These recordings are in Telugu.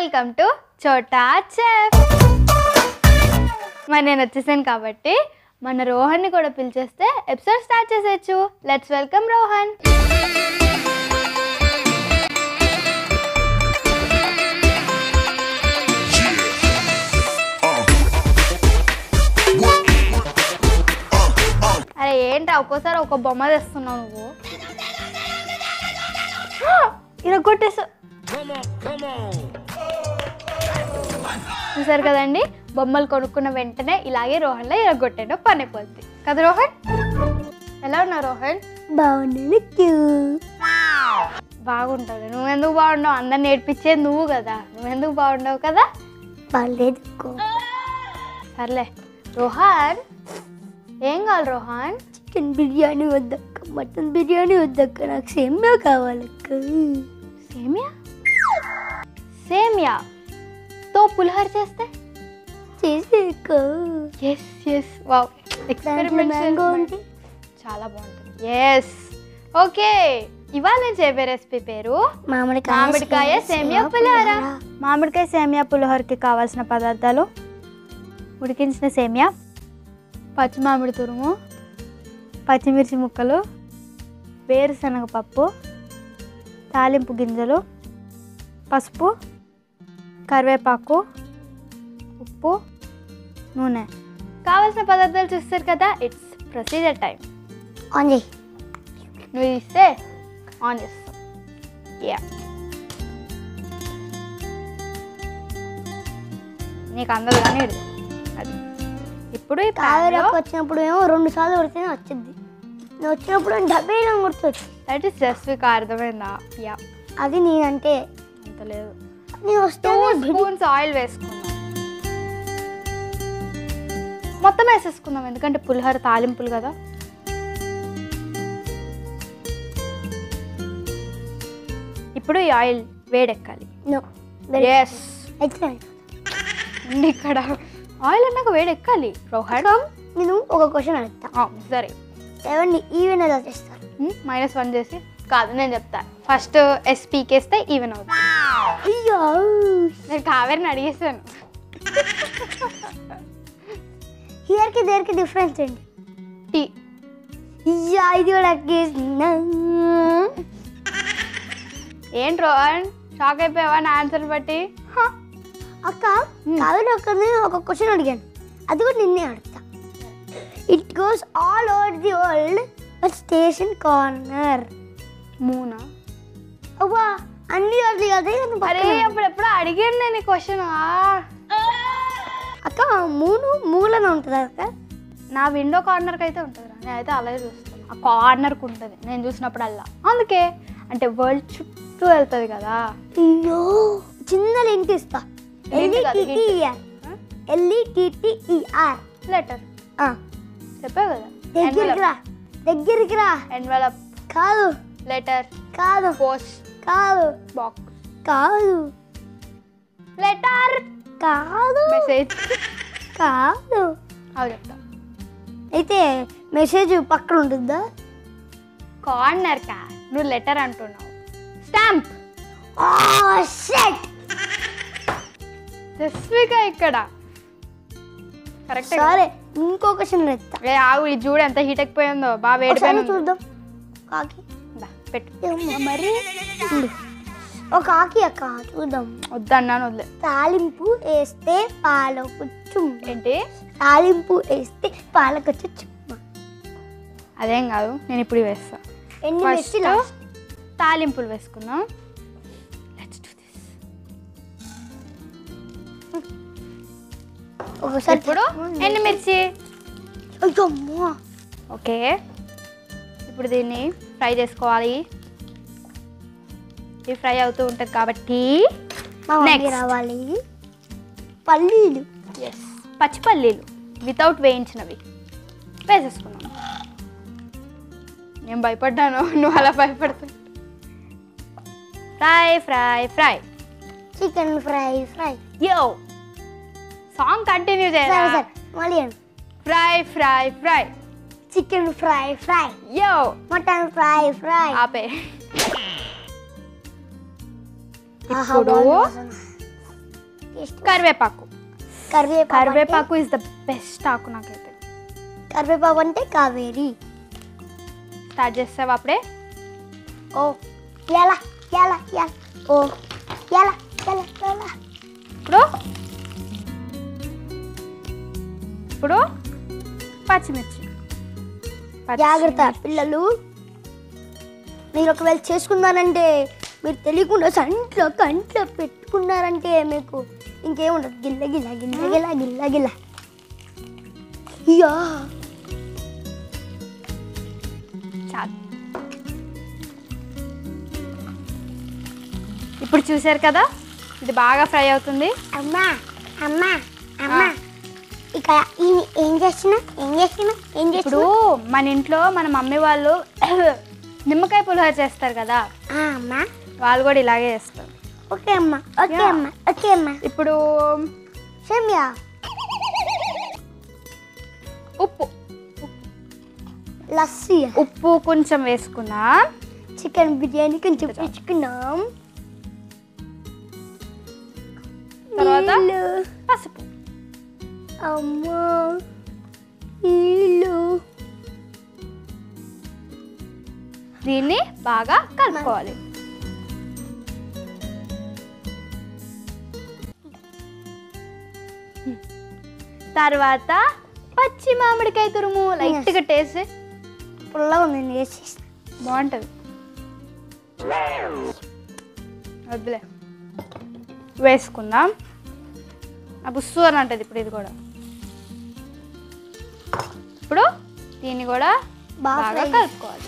వెల్కమ్ టు చోటా చెఫ్ మరి నేను వచ్చేసాను కాబట్టి మన రోహన్ని కూడా పిలిచేస్తే ఎపిసోడ్ స్టార్ట్ చేసేయచ్చు లెట్స్ వెల్కమ్ రోహన్ అరే ఏంటి ఒక్కోసారి ఒక బొమ్మ తెస్తున్నావు నువ్వు ఇరగొట్టేసా చూసారు కదండి బొమ్మలు కొనుక్కున్న వెంటనే ఇలాగే రోహన్లో ఇరగొట్టాడు పని అయిపోద్ది కదా రోహన్ ఎలా ఉన్నావు రోహన్ బాగున్నాను బాగుంటావు నువ్వెందుకు బాగుండవు అందరు నేర్పించేది నువ్వు కదా నువ్వెందుకు బాగుండవు కదా బాగాలేదు సర్లే రోహన్ ఏం కావాలి రోహన్ చికెన్ బిర్యానీ వద్దక్క మటన్ బిర్యానీ వద్దక్క నాకు సేమ్యా కావాలక్క సేమియా సేమియా తో పులిహోర చేస్తే చేసేక్క ఎస్ ఎస్ వావ్ దాంట్లో మ్యాంగో ఉంది చాలా బాగుంటుంది ఎస్ ఓకే ఇవాళ నేను చెప్పే రెసిపీ పేరు మామిడికాయ మామిడికాయ సేమియా పులిహోర మామిడికాయ సేమియా పులిహోరకి కావాల్సిన పదార్థాలు ఉడికించిన సేమియా పచ్చి మామిడి తురుము పచ్చిమిర్చి ముక్కలు వేరుశనగ పప్పు తాలింపు గింజలు పసుపు కరివేపాకు ఉప్పు నూనె కావాల్సిన పదార్థాలు చూస్తారు కదా ఇట్స్ ప్రొసీజర్ టైం ఆన్ చేయి నువ్వు ఇస్తే ఆన్ చేస్తాం యా నీకు అందదు కానీ ఇది. అది ఇప్పుడు ఈ కావేరకు వచ్చినప్పుడు ఏమో రెండు సార్లు కొడితేనే వచ్చింది నువ్వు వచ్చినప్పుడు డబ్బేలో గుర్తొచ్చు దట్ ఈస్ జస్ట్ అర్థమైందా యా అది నేనంటే అంత లేదు నేను వస్తే టూ స్పూన్స్ ఆయిల్ వేసుకుందాం మొత్తం వేసేసుకుందాం ఎందుకంటే పులిహోర తాలింపులు కదా ఇప్పుడు ఈ ఆయిల్ వేడెక్కాలి నో ఎస్ అయితే ఉంది ఇక్కడ ఆయిల్ అన్నాక వేడెక్కాలి రోహన్ నేను ఒక క్వశ్చన్ అడుగుతా ఆ, సరే సెవెన్ ఈవెన్ ఎలా చేస్తారు మైనస్ వన్ చేసి కాదు నేను చెప్తా ఫస్ట్ ఎస్ పీకేస్తే ఈవెన్ అవుతుంది అయ్యో నేను కావేరిని అడిగేసాను హియర్కి దేనికి డిఫరెన్స్ ఏంటి టీ ఇయ్యా ఇది కూడా ఎక్కేసిందా? ఏంటి రోహన్ షాక్ అయిపోయావా నా ఆన్సర్ బట్టి హ. అక్క కావేరి ఒక ఒక క్వశ్చన్ అడిగాను అది కూడా నిన్నే అడుగుతా it goes all over the world but station corner మూనా అవ్వా అన్ని చోట్ల కదా కానీ అరే పక్కన. అప్పుడు ఎప్పుడు అడిగాను నేను ఈ క్వశ్చన్ అక్క మూను మూలన ఉంటుంది అక్క నా విండో కార్నర్కి అయితే ఉంటుంది నేనైతే అలాగే చూస్తాను ఆ కార్నర్కి ఉంటుంది నేను చూసినప్పుడల్లా అందుకే అంటే వరల్డ్ చుట్టూ వెళ్తుంది కదా అయ్యో చిన్న లింక్ ఇస్తా Link కాదు, hint. ఎల్ఈటిటిఈఆర్ ఎల్ఈటిటిఈఆర్ లెటర్ చెప్పావు కదా దగ్గరికి రా దగ్గరికి రా ఎన్వలప్ కాదు లెటర్ కాదు పోస్ట్ కాదు బాక్స్ కాదు లెటర్ కాదు మెసేజ్ కాదు అవి చెప్తా అయితే మెసేజ్ పక్కన ఉంటుందా కార్నర్ కా నువ్వు లెటర్ అంటున్నావు స్టాంప్ షెట్ జస్విక ఇక్కడ కరెక్ట్ సరే ఇంకో క్వశ్చన్ ఎత్తా ఏ ఆగు ఇది చూడు ఎంత హీట్ ఎక్కిపోయిందో బాగా ఒకసారి వేడిపోయింది చూద్దాం కాకి దా, పెట్టు ఏమ్మా మరి ఉండు. ఒక కాకి అక్క చూద్దాం వద్దన్నాను వదిలే తాలింపు వేస్తే పాలకొచ్చు ఏంటి తాలింపు వేస్తే పాలకొచ్చు చుమ్మా అదేం కాదు నేను ఇప్పుడు ఇవి వేస్తా ఎన్ని ఫస్ట్ మెచ్చి లాస్ట్ తాలింపులు వేసుకుందాం Let's do this. ఒకసారి ఇప్పుడు ఎండుమిర్చి అయ్యమ్మా ఓకే ఇప్పుడు దీన్ని ఫ్రై చేసుకోవాలి ఇది ఫ్రై అవుతూ ఉంటుంది కాబట్టి మా మమ్మీ Next. రావాలి పల్లీలు ఎస్ పచ్చిపల్లీలు వితౌట్ వేయించినవి వేసేసుకున్నాం నేను భయపడ్డాను నువ్వు అలా భయపడుతున్నావు fry fry fry chicken fry fry yo song continue సరే చేయాలి సరే మళ్ళీ fry fry fry chicken fry fry yo mutton fry fry ఆపే ఆహా, ఇప్పుడు బాగుంది వాసన. టేస్ట్ కరివేపాకు కరివేపాకు అంటే- కరివేపాకు ఇస్ ద బెస్ట్ ఆకు నాకైతే కరివేపాకు అంటే కావేరి స్టార్ట్ చేస్తావు అప్పుడే ఓ ఎలా ఎలా ఎలా ఓ ఎలా ఎలా ఎలా ఇప్పుడు ఇప్పుడు పచ్చిమిర్చి పచ్చి- జాగ్రత్త పిల్లలు మీరు ఒకవేళ చేసుకున్నారంటే మీరు తెలియకుండా సంట్లో కంట్లో పెట్టుకున్నారంటే మీకు ఇంకేముండదు గిల్ల గిల్ల గిల్ల గిల్ల గిల్ల గిల్ల ఇయ్యా చాలు ఇప్పుడు చూశారు కదా ఇది బాగా ఫ్రై అవుతుంది అమ్మా అమ్మా అమ్మా ఇక ఈయన ఏం చేస్తున్నా ఏం చేస్తున్నా ఏం ఇప్పుడు చేస్తున్నా మన ఇంట్లో మన మమ్మీ వాళ్ళు నిమ్మకాయ పులిహోర చేస్తారు కదా ఆ, అమ్మా వాళ్ళు కూడా ఇలాగే చేస్తారు ఓకే అమ్మా ఓకే Yeah. అమ్మా ఓకే అమ్మా ఇప్పుడు సేమ్యా ఉప్పు లస్సీ ఉప్పు కొంచెం వేసుకుందాం చికెన్ బిర్యానీ కొంచెం తెచ్చుకున్నాం తర్వాత? నీళ్ళు. పసుపు అమ్మా నీళ్ళు దీన్ని బాగా కలుపుకోవాలి తర్వాత పచ్చి మామిడికాయ తురుము లైట్గా టేస్ట్ పుల్లగా ఉంది నేను వేసి బాగుంటుంది వద్దులే వేసుకుందాం ఆ బుస్సు అని అంటది ఇప్పుడు ఇది కూడా ఇప్పుడు దీన్ని కూడా బాగా బాగా fry కలుపుకోవాలి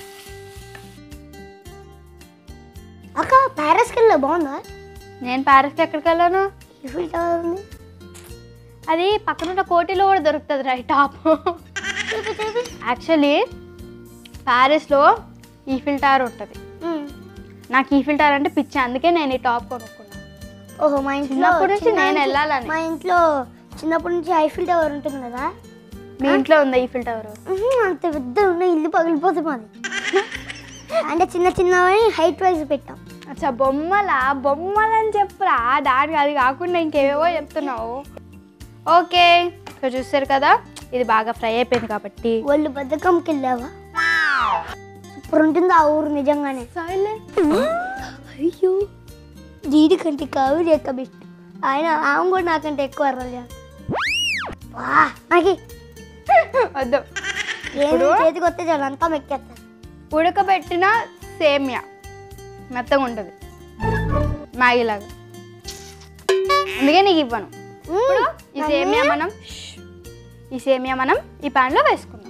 అక్క ప్యారెస్కి వెళ్ళా బాగుందా నేను ప్యారిస్కి ఎక్కడికి వెళ్ళాను ఈ ఫిల్టర్ ఉంది అది పక్కనున్న కోటిలో కూడా దొరుకుతుంది రైట్ టాప్ చూపి చూపి యాక్చువల్లీ ప్యారిస్లో ఈఫిల్ టవర్ ఉంటుంది ఉమ్. నాకు ఈఫిల్ టవర్ అంటే పిచ్చి అందుకే నేను ఈ టాప్ కొనుక్కున్నాను ఓహో మా ఇంట్లో చిన్నప్పటి నుంచి చిన్న నేను నుంచి- వెళ్ళాలని. మా ఇంట్లో చిన్నప్పటి నుంచి ఐఫిల్ టవర్ ఉంటుంది కదా మీ ఇంట్లో ఉందా ఈఫిల్ టవర్ ఉహు, అంత పెద్ద ఉన్న ఇల్లు పగిలిపోతుంది మాది అంటే చిన్న చిన్నవని హైట్ వైజ్ పెట్టాం అచ్చా బొమ్మలా బొమ్మలని చెప్పురా దానికి అది కాకుండా ఇంకేవేవో చెప్తున్నావు ఓకే ఇక్కడ చూస్తారు కదా ఇది బాగా ఫ్రై అయిపోయింది కాబట్టి వాళ్ళు బద్దకంకి వెళ్ళావా సూపర్ ఉంటుంది ఆ ఊరు నిజంగానే అయ్యో దీడి కంటే కావేరి ఎక్క బెస్ట్ ఆయన ఆమె కూడా నాకంటే ఎక్కువ అర్రలు వా నాకు వద్దు ఏం ఇప్పుడు? చేతికి వస్తే చాలు అంతా మెక్కేస్తారు ఉడకబెట్టిన సేమియా మెత్తగా ఉంటుంది మ్యాగీలాగా అందుకే నీకు ఇవ్వను ఇప్పుడు ఈ సేమియా మనం ఈ సేమియా మనం ఈ ప్యాన్లో వేసుకుందాం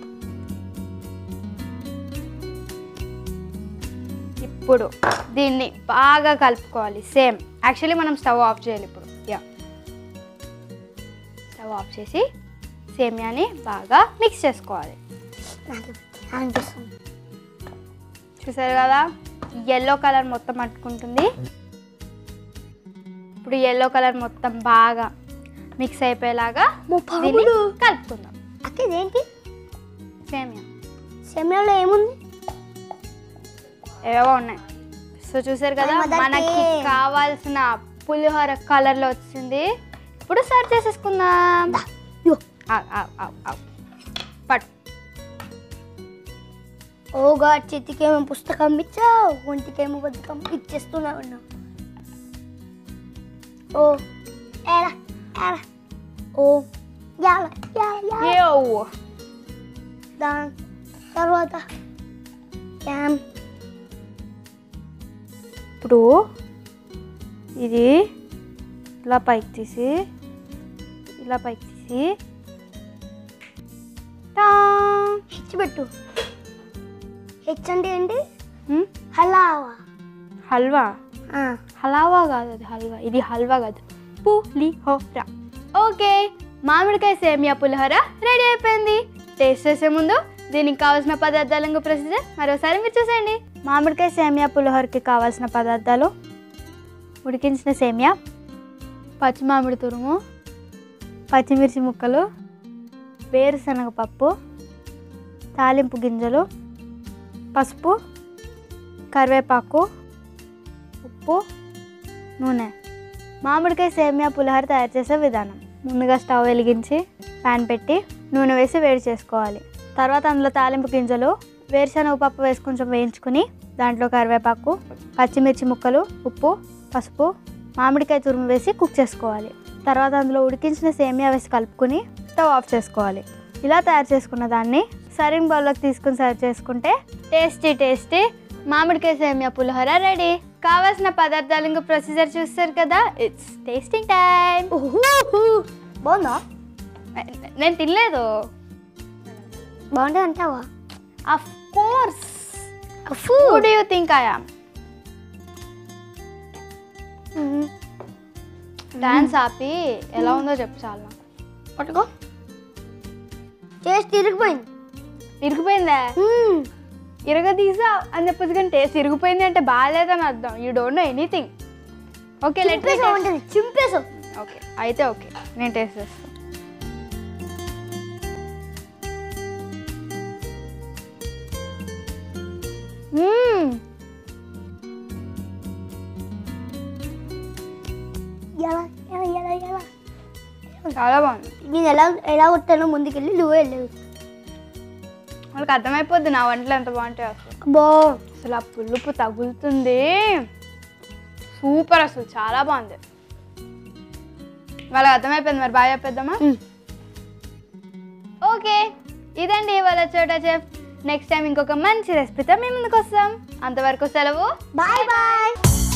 ఇప్పుడు దీన్ని బాగా కలుపుకోవాలి సేమ్ యాక్చువల్లీ మనం స్టవ్ ఆఫ్ చేయాలి ఇప్పుడు యా స్టవ్ ఆఫ్ చేసి సేమియాని బాగా మిక్స్ చేసుకోవాలి నాకు అనిపిస్తుంది చూసారు కదా ఎల్లో కలర్ మొత్తం అంటుకుంటుంది ఇప్పుడు ఎల్లో కలర్ మొత్తం బాగా మిక్స్ అయిపోయేలాగా మా దీన్ని పాములు. కలుపుకుందాం అక్క ఇదేంటి సేమియా సెమియాలో ఏముంది ఏవేవో ఉన్నాయి సో చూసారు కదా I'm mother మనకి cake. కావాల్సిన పులిహోర కలర్లో వచ్చింది ఇప్పుడు సర్వ్ చేసేసుకుందాం యో ఆవ్, ఆవ్, ఆవ్, ఆవ్. పట్టు ఓగా చేతికేమో పుస్తకం ఇచ్చావు ఒంటికేమో బతుకం ఇచ్చేస్తున్నా ఉన్నావు ఓ ఏరా ఏరా ఓ యాల యాల యాల యో దాని తర్వాత క్యామ్ ఇప్పుడు ఇది ఇలా పైకి తీసి ఇలా పైకి తీసి టా హెచ్ పెట్టు హెచ్ అంటే ఏంటి హ్మ్? హలావా హల్వా ఆ, హలావా కాదు అది హల్వా ఇది హల్వా కాదు పులిహోర ఓకే మామిడికాయ సేమియా పులిహోర రెడీ అయిపోయింది టేస్ట్ చేసే ముందు దీనికి కావాల్సిన పదార్థాలను ప్రొసీజర్ మరోసారి మీరు చూసేయండి మామిడికాయ సేమియా పులిహోరకి కావాల్సిన పదార్థాలు ఉడికించిన సేమియా పచ్చి మామిడి తురుము పచ్చిమిర్చి ముక్కలు వేరుశనగ పప్పు తాలింపు గింజలు పసుపు కరివేపాకు ఉప్పు నూనె మామిడికాయ సేమియా పులిహోర తయారు చేసే విధానం ముందుగా స్టవ్ వెలిగించి ప్యాన్ పెట్టి నూనె వేసి వేడి చేసుకోవాలి తర్వాత అందులో తాలింపు గింజలు వేరుశనగ పప్పు వేసి కొంచెం వేయించుకుని దాంట్లో కరివేపాకు పచ్చిమిర్చి ముక్కలు ఉప్పు పసుపు మామిడికాయ తురుము వేసి కుక్ చేసుకోవాలి తర్వాత అందులో ఉడికించిన సేమియా వేసి కలుపుకుని స్టవ్ ఆఫ్ చేసుకోవాలి ఇలా తయారు చేసుకున్న దాన్ని సర్వింగ్ బౌల్లోకి తీసుకుని సర్వ్ చేసుకుంటే టేస్టీ టేస్టీ మామిడికాయ సేమియా పులిహోర రెడీ కావాల్సిన పదార్థాలు ఇంకా ప్రొసీజర్ చూస్తారు కదా ఇట్స్ టేస్టింగ్ టైం బాగుందా నేను తినలేదు బాగుంటుంది అంటావా అఫ్ కోర్స్ అఫు. Who do you think I am dance ఆపి ఎలా ఉందో చెప్పు చాలా నాకు పట్టుకో చేసి తిరిగిపోయింది ఇరిగిపోయిందా మ్మ్. ఇరగదీసా అని చెప్పేసి కానీ టేస్ట్ ఇరిగిపోయింది అంటే బాగాలేదని అర్థం you don't know anything okay let చింపేసావు ఉంటుంది చింపేసావు ఓకే అయితే ఓకే నేను టేస్ట్ చేస్తాను మ్మ్. ఎలా ఎలా ఎలా ఎలా చాలా బాగుంది నేను ఎలా ఎలా కొట్టానో ముందుకెళ్ళి నువ్వే వెళ్ళేవి వాళ్ళకి అర్థమైపోద్ది నా వంటలు ఎంత బాగుంటాయి అసలు అబ్బో అసలు ఆ పులుపు తగులుతుంది సూపర్ అసలు చాలా బాగుంది వాళ్ళకి అర్థమైపోయింది మరి బాగా చెప్పేద్దామా మ్మ్. ఓకే ఇదండి ఇవాళ చోట చెఫ్ నెక్స్ట్ టైం ఇంకొక మంచి రెసిపీతో మేము ముందుకు వస్తాం అంతవరకు సెలవు బాయ్ బాయ్